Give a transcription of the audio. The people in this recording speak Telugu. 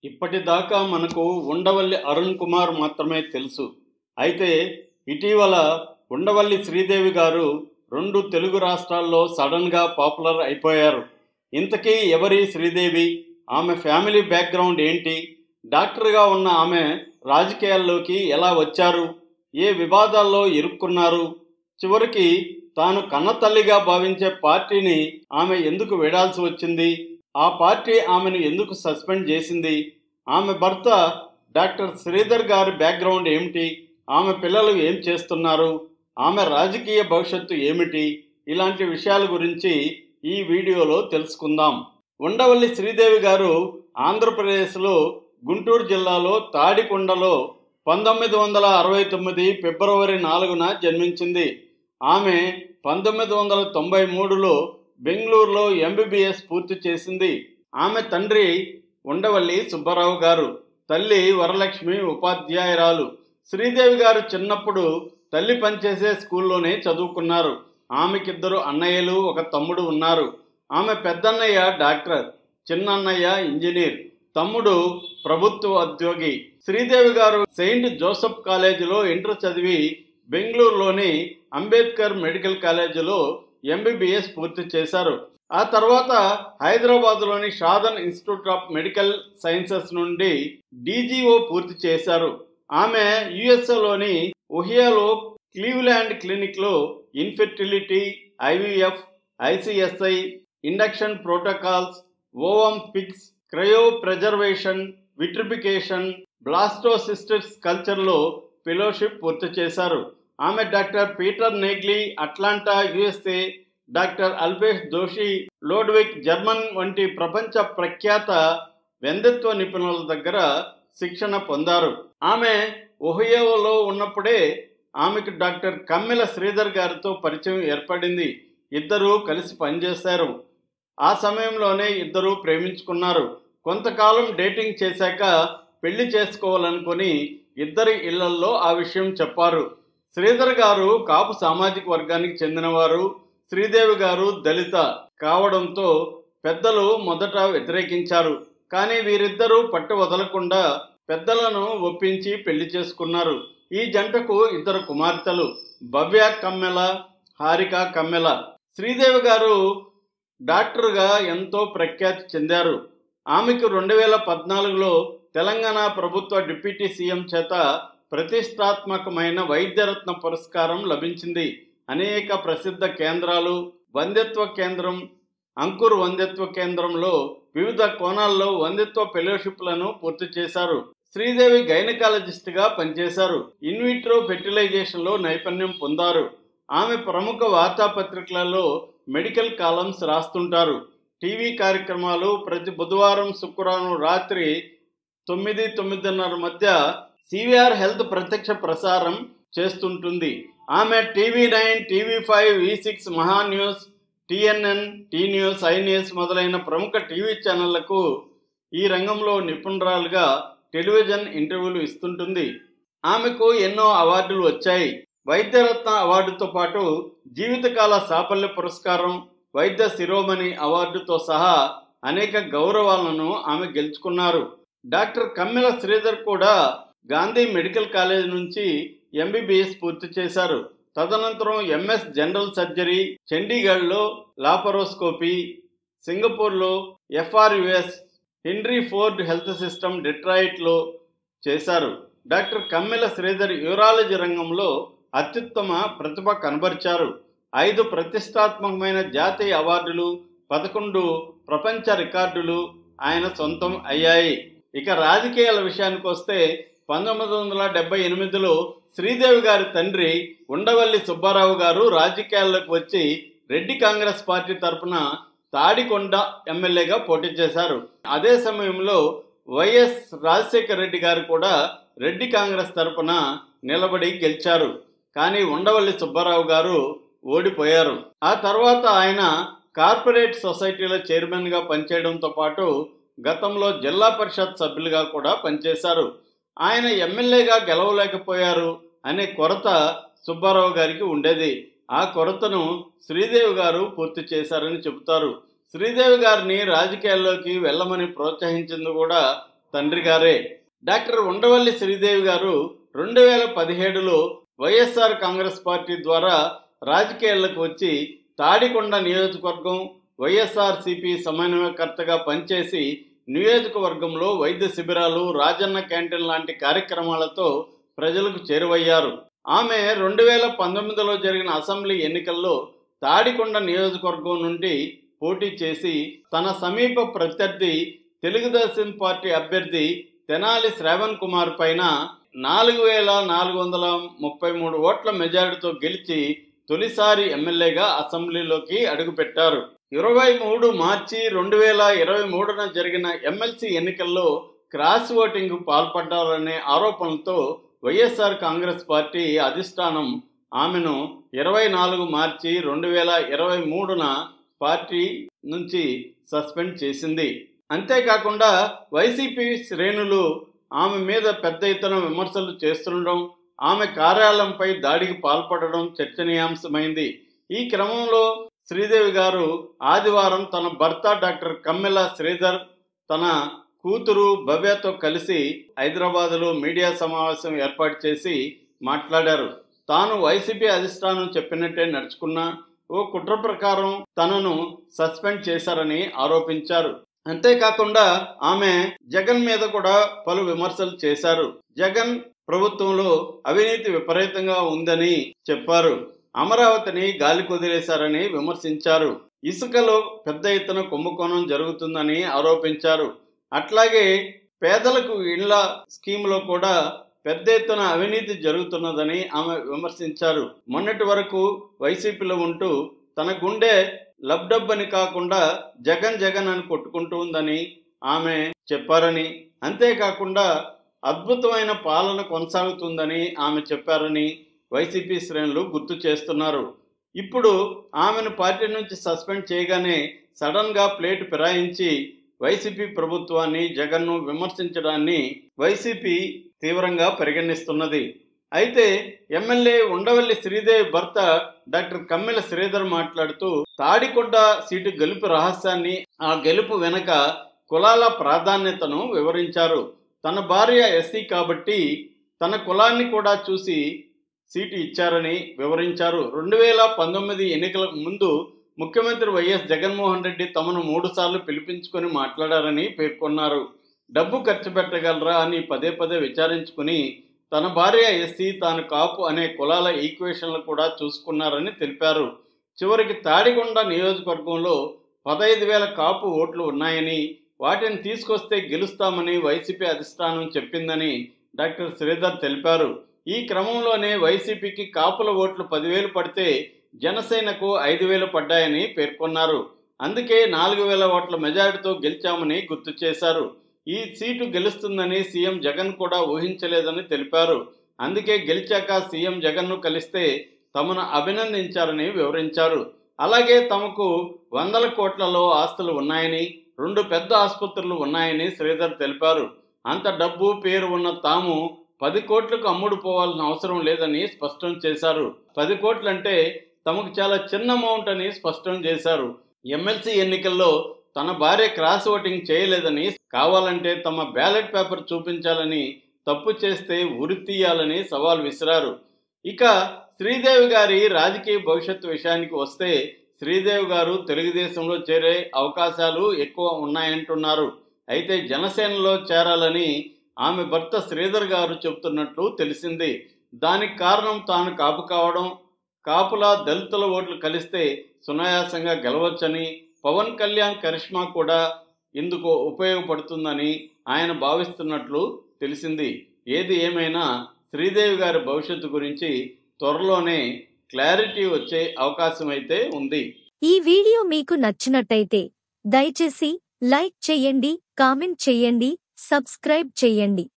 ఇప్పటిదాకా మనకు ఉండవల్లి అరుణ్ కుమార్ మాత్రమే తెలుసు అయితే ఇటీవల ఉండవల్లి శ్రీదేవి గారు రెండు తెలుగు రాష్ట్రాల్లో సడన్గా పాపులర్ అయిపోయారు ఇంతకీ ఎవరి శ్రీదేవి ఆమె ఫ్యామిలీ బ్యాక్గ్రౌండ్ ఏంటి డాక్టర్గా ఉన్న ఆమె రాజకీయాల్లోకి ఎలా వచ్చారు ఏ వివాదాల్లో ఇరుక్కున్నారు చివరికి తాను కన్నతల్లిగా భావించే పార్టీని ఆమె ఎందుకు విడాల్సి వచ్చింది ఆ పార్టీ ఆమెను ఎందుకు సస్పెండ్ చేసింది ఆమె భర్త డాక్టర్ శ్రీధర్ గారి బ్యాక్గ్రౌండ్ ఏమిటి ఆమె పిల్లలు ఏం చేస్తున్నారు ఆమె రాజకీయ భవిష్యత్తు ఏమిటి ఇలాంటి విషయాల గురించి ఈ వీడియోలో తెలుసుకుందాం ఉండవల్లి శ్రీదేవి గారు ఆంధ్రప్రదేశ్లో గుంటూరు జిల్లాలో తాడికొండలో పంతొమ్మిది వందల అరవై తొమ్మిది ఫిబ్రవరి నాలుగున జన్మించింది ఆమె పంతొమ్మిది వందల తొంభై మూడులో బెంగళూరులో ఎంబీబీఎస్ పూర్తి చేసింది ఆమె తండ్రి ఉండవల్లి సుబ్బారావు గారు తల్లి వరలక్ష్మి ఉపాధ్యాయురాలు శ్రీదేవి గారు చిన్నప్పుడు తల్లి పనిచేసే స్కూల్లోనే చదువుకున్నారు ఆమెకిద్దరు అన్నయ్యలు ఒక తమ్ముడు ఉన్నారు ఆమె పెద్దన్నయ్య డాక్టర్ చిన్నన్నయ్య ఇంజనీర్ తమ్ముడు ప్రభుత్వ ఉద్యోగి శ్రీదేవి గారు సెయింట్ జోసెఫ్ కాలేజీలో ఇంటర్ చదివి బెంగళూరులోని అంబేద్కర్ మెడికల్ కాలేజీలో ఎంబీబీఎస్ పూర్తి చేశారు ఆ తర్వాత హైదరాబాద్లోని Shadan institute of medical sciences నుండి డీజీఓ పూర్తి చేశారు ఆమె యుఎస్ఏలోని ఒహియాలో క్లీవ్లాండ్ క్లినిక్లో infertility IVF ICSI induction protocols ovum picks cryopreservation vitrification blastocysts కల్చర్లో ఫెలోషిప్ పూర్తి చేశారు ఆమె డాక్టర్ పీటర్ నేగ్లీ Atlanta USA doctor Alpesh Doshi Ludwig German వంటి ప్రపంచ ప్రఖ్యాత వెందత్వ నిపుణుల దగ్గర శిక్షణ పొందారు ఆమె ఒహియోలో ఉన్నప్పుడే ఆమెకు డాక్టర్ కమ్మెల శ్రీధర్ గారితో పరిచయం ఏర్పడింది ఇద్దరూ కలిసి పనిచేశారు ఆ సమయంలోనే ఇద్దరూ ప్రేమించుకున్నారు కొంతకాలం డేటింగ్ చేశాక పెళ్లి చేసుకోవాలనుకుని ఇద్దరి ఇళ్లల్లో ఆ విషయం చెప్పారు శ్రీధర్ గారు కాపు సామాజిక వర్గానికి చెందినవారు శ్రీదేవి గారు దళిత కావడంతో పెద్దలు మొదట వ్యతిరేకించారు కానీ వీరిద్దరూ పట్టు వదలకుండా పెద్దలను ఒప్పించి పెళ్లి చేసుకున్నారు ఈ జంటకు ఇద్దరు కుమార్తెలు భవ్య కమ్మెల హారిక కమ్మెల శ్రీదేవి గారు డాక్టర్గా ఎంతో ప్రఖ్యాతి చెందారు ఆమెకు రెండు వేల పద్నాలుగులో తెలంగాణ ప్రభుత్వ డిప్యూటీ సీఎం చేత ప్రతిష్టాత్మకమైన వైద్యరత్న పురస్కారం లభించింది అనేక ప్రసిద్ధ కేంద్రాలు వంద్యత్వ కేంద్రం అంకుర్ వంద్యత్వ కేంద్రంలో వివిధ కోణాల్లో వంద్యత్వ ఫెలోషిప్లను పూర్తి చేశారు శ్రీదేవి గైనకాలజిస్ట్గా పనిచేశారు ఇన్విట్రో ఫెర్టిలైజేషన్లో నైపుణ్యం పొందారు ఆమె ప్రముఖ వార్తాపత్రికలలో మెడికల్ కాలమ్స్ రాస్తుంటారు టీవీ కార్యక్రమాలు ప్రతి బుధవారం శుక్రవారం రాత్రి తొమ్మిది తొమ్మిదిన్నర మధ్య సివిఆర్ హెల్త్ ప్రత్యక్ష ప్రసారం చేస్తుంటుంది ఆమె TV nine TV five V six Maha news TNN T news I news మొదలైన ప్రముఖ టీవీ ఛానళ్లకు ఈ రంగంలో నిపుణురాలుగా టెలివిజన్ ఇంటర్వ్యూలు ఇస్తుంటుంది ఆమెకు ఎన్నో అవార్డులు వచ్చాయి వైద్యరత్న అవార్డుతో పాటు జీవితకాల సాఫల్య పురస్కారం వైద్య శిరోమణి అవార్డుతో సహా అనేక గౌరవాలను ఆమె గెలుచుకున్నారు డాక్టర్ కమ్మెల శ్రీధర్ కూడా గాంధీ మెడికల్ కాలేజ్ నుంచి ఎంబీబీఎస్ పూర్తి చేశారు తదనంతరం ఎంఎస్ జనరల్ సర్జరీ చండీగఢ్లో లాపరోస్కోపీ సింగపూర్లో FRUS Henry Ford health system డెట్రాయిట్లో చేశారు డాక్టర్ కమ్మెల శ్రీధర్ యూరాలజీ రంగంలో అత్యుత్తమ ప్రతిభ కనబరిచారు ఐదు ప్రతిష్టాత్మకమైన జాతీయ అవార్డులు పదకొండు ప్రపంచ రికార్డులు ఆయన సొంతం అయ్యాయి ఇక రాజకీయాల విషయానికి వస్తే పంతొమ్మిది వందల డెబ్బై ఎనిమిదిలో శ్రీదేవి గారి తండ్రి ఉండవల్లి సుబ్బారావు గారు రాజకీయాల్లోకి వచ్చి రెడ్డి కాంగ్రెస్ పార్టీ తరఫున తాడికొండ ఎమ్మెల్యేగా పోటీ చేశారు అదే సమయంలో వైఎస్ రాజశేఖర రెడ్డి గారు కూడా రెడ్డి కాంగ్రెస్ తరఫున నిలబడి గెలిచారు కానీ ఉండవల్లి సుబ్బారావు గారు ఓడిపోయారు ఆ తర్వాత ఆయన కార్పొరేట్ సొసైటీలో చైర్మన్గా పనిచేయడంతో పాటు గతంలో జిల్లా పరిషత్ సభ్యులుగా కూడా పనిచేశారు ఆయన ఎమ్మెల్యేగా గెలవలేకపోయారు అనే కొరత సుబ్బారావు గారికి ఉండేది ఆ కొరతను శ్రీదేవి గారు పూర్తి చేశారని చెబుతారు శ్రీదేవి గారిని రాజకీయాల్లోకి వెళ్ళమని ప్రోత్సహించింది కూడా తండ్రి గారే డాక్టర్ ఉండవల్లి శ్రీదేవి గారు రెండు వేల పదిహేడులో వైఎస్ఆర్ కాంగ్రెస్ పార్టీ ద్వారా రాజకీయాలకు వచ్చి తాడికొండ నియోజకవర్గం వైఎస్ఆర్సిపి సమన్వయకర్తగా పనిచేసి నియోజకవర్గంలో వైద్య శిబిరాలు రాజన్న క్యాంటీన్ లాంటి కార్యక్రమాలతో ప్రజలకు చేరువయ్యారు ఆమె రెండు వేల పంతొమ్మిదిలో జరిగిన అసెంబ్లీ ఎన్నికల్లో తాడికొండ నియోజకవర్గం నుండి పోటీ చేసి తన సమీప ప్రత్యర్థి తెలుగుదేశం పార్టీ అభ్యర్థి తెనాలి శ్రావణ్ కుమార్ పైన నాలుగు వేల నాలుగు వందల ముప్పై మూడు ఓట్ల మెజారిటీతో గెలిచి తొలిసారి ఎమ్మెల్యేగా అసెంబ్లీలోకి అడుగుపెట్టారు ఇరవై మూడు మార్చి రెండు వేల ఇరవై మూడున జరిగిన ఎమ్మెల్సీ ఎన్నికల్లో క్రాస్ ఓటింగ్ పాల్పడ్డారనే ఆరోపణలతో వైఎస్ఆర్ కాంగ్రెస్ పార్టీ అధిష్టానం ఆమెను ఇరవై నాలుగు మార్చి రెండు వేల ఇరవై మూడున పార్టీ నుంచి సస్పెండ్ చేసింది అంతేకాకుండా వైసీపీ శ్రేణులు ఆమె మీద పెద్ద ఎత్తున విమర్శలు చేస్తుండడం ఆమె కార్యాలయంపై దాడికి పాల్పడడం చర్చనీయాంశమైంది ఈ క్రమంలో శ్రీదేవి గారు ఆదివారం తన భర్త డాక్టర్ కమ్మెల శ్రీధర్ తన కూతురు భవ్యతో కలిసి హైదరాబాదులో మీడియా సమావేశం ఏర్పాటు చేసి మాట్లాడారు తాను వైసీపీ అధిష్టానం చెప్పినట్టే నడుచుకున్నా ఓ కుట్ర ప్రకారం తనను సస్పెండ్ చేశారని ఆరోపించారు అంతేకాకుండా ఆమె జగన్ మీద కూడా పలు విమర్శలు చేశారు జగన్ ప్రభుత్వంలో అవినీతి విపరీతంగా ఉందని చెప్పారు అమరావతిని గాలి కుదిరేశారని విమర్శించారు ఇసుకలో పెద్ద ఎత్తున కుంభకోణం జరుగుతుందని ఆరోపించారు అట్లాగే పేదలకు ఇళ్ల స్కీమ్లో కూడా పెద్ద ఎత్తున అవినీతి జరుగుతున్నదని ఆమె విమర్శించారు మొన్నటి వరకు వైసీపీలో ఉంటూ తన గుండె లబ్డబ్బని కాకుండా జగన్ జగన్ అని కొట్టుకుంటూ ఉందని ఆమె చెప్పారని అంతేకాకుండా అద్భుతమైన పాలన కొనసాగుతుందని ఆమె చెప్పారని వైసీపీ శ్రేణులు గుర్తు చేస్తున్నారు ఇప్పుడు ఆమెను పార్టీ నుంచి సస్పెండ్ చేయగానే సడన్గా ప్లేట్ ఫిరాయించి వైసీపీ ప్రభుత్వాన్ని జగన్ను విమర్శించడాన్ని వైసీపీ తీవ్రంగా పరిగణిస్తున్నది అయితే ఎమ్మెల్యే ఉండవల్లి శ్రీదేవి భర్త డాక్టర్ కమ్మెల శ్రీధర్ మాట్లాడుతూ తాడికొండ సీటు గెలుపు రహస్యాన్ని ఆ గెలుపు వెనక కులాల ప్రాధాన్యతను వివరించారు తన భార్య ఎస్సీ కాబట్టి తన కులాన్ని కూడా చూసి సీటు ఇచ్చారని వివరించారు రెండు వేల పంతొమ్మిది ఎన్నికలకు ముందు ముఖ్యమంత్రి వైఎస్ జగన్మోహన్ రెడ్డి తమను మూడుసార్లు పిలిపించుకొని మాట్లాడారని పేర్కొన్నారు డబ్బు ఖర్చు పెట్టగలరా అని పదే పదే విచారించుకుని తన భార్య ఎస్సీ తాను కాపు అనే కులాల ఈక్వేషన్లు కూడా చూసుకున్నారని తెలిపారు చివరికి తాడికొండ నియోజకవర్గంలో పదహైదు వేల కాపు ఓట్లు ఉన్నాయని వాటిని తీసుకొస్తే గెలుస్తామని వైసీపీ అధిష్టానం చెప్పిందని డాక్టర్ శ్రీధర్ తెలిపారు ఈ క్రమంలోనే వైసీపీకి కాపుల ఓట్లు పదివేలు పడితే జనసేనకు ఐదు వేలు పడ్డాయని పేర్కొన్నారు అందుకే నాలుగు వేల ఓట్ల మెజారిటీతో గెలిచామని గుర్తు చేశారు ఈ సీటు గెలుస్తుందని సీఎం జగన్ కూడా ఊహించలేదని తెలిపారు అందుకే గెలిచాక సీఎం జగన్ను కలిస్తే తమను అభినందించారని వివరించారు అలాగే తమకు వందల కోట్లలో ఆస్తులు ఉన్నాయని రెండు పెద్ద ఆసుపత్రులు ఉన్నాయని శ్రీధర్ తెలిపారు అంత డబ్బు పేరు ఉన్న తాము పది కోట్లకు అమ్ముడు పోవాల్సిన అవసరం లేదని స్పష్టం చేశారు పది కోట్లంటే తమకు చాలా చిన్న అమౌంట్ అని స్పష్టం చేశారు ఎమ్మెల్సీ ఎన్నికల్లో తన భార్య క్రాస్ ఓటింగ్ చేయలేదని కావాలంటే తమ బ్యాలెట్ పేపర్ చూపించాలని తప్పు చేస్తే ఉరి తీయాలని సవాల్ విసిరారు ఇక శ్రీదేవి గారి రాజకీయ భవిష్యత్తు విషయానికి వస్తే శ్రీదేవి గారు తెలుగుదేశంలో చేరే అవకాశాలు ఎక్కువ ఉన్నాయంటున్నారు అయితే జనసేనలో చేరాలని ఆమె భర్త శ్రీధర్ గారు చెబుతున్నట్లు తెలిసింది దానికి కారణం తాను కాపు కావడం కాపుల దళితుల ఓట్లు కలిస్తే సునాయాసంగా గెలవచ్చని పవన్ కళ్యాణ్ కరిష్మా కూడా ఇందుకు ఉపయోగపడుతుందని ఆయన భావిస్తున్నట్లు తెలిసింది ఏది ఏమైనా శ్రీదేవి గారి భవిష్యత్తు గురించి త్వరలోనే క్లారిటీ వచ్చే అవకాశం అయితే ఉంది ఈ వీడియో మీకు నచ్చినట్టయితే దయచేసి లైక్ చేయండి కామెంట్ చేయండి సబ్స్క్రైబ్ చేయండి